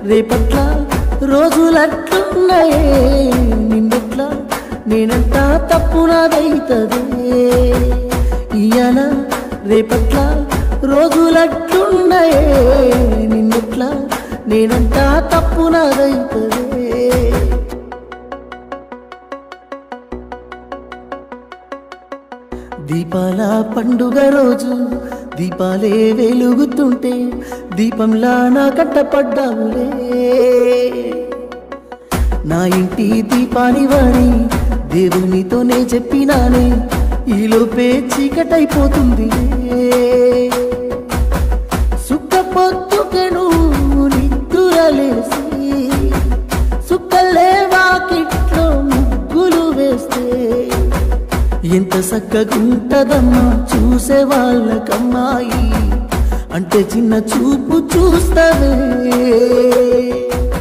రేపట్ల రోజులట్లున్నాయే నిన్నెట్లా నేనంట తప్పు నాదైతదే ఇయ్యాల రేపట్ల రోజులట్లున్నాయే నిన్నెట్లా నేనంట తప్పు నాదైతదే దీపాల పండుగ రోజు దీపాలే వెలుగుతుంటే దీపంలా నా కట్టపడ్డావులే నా ఇంటి దీపాని వాణి దేవునితోనే చెప్పినానే ఈలోపే చీకటైపోతుంది సుక్క పొత్తుకెను నిద్దురలేసి సుక్కలే వాకిట్లో ముగ్గులు వేస్తే ఎంత చక్కగుంటదమ్మా చూసే వాళ్ళకమ్మాయి అంటే చిన్న చూపు చూస్తవే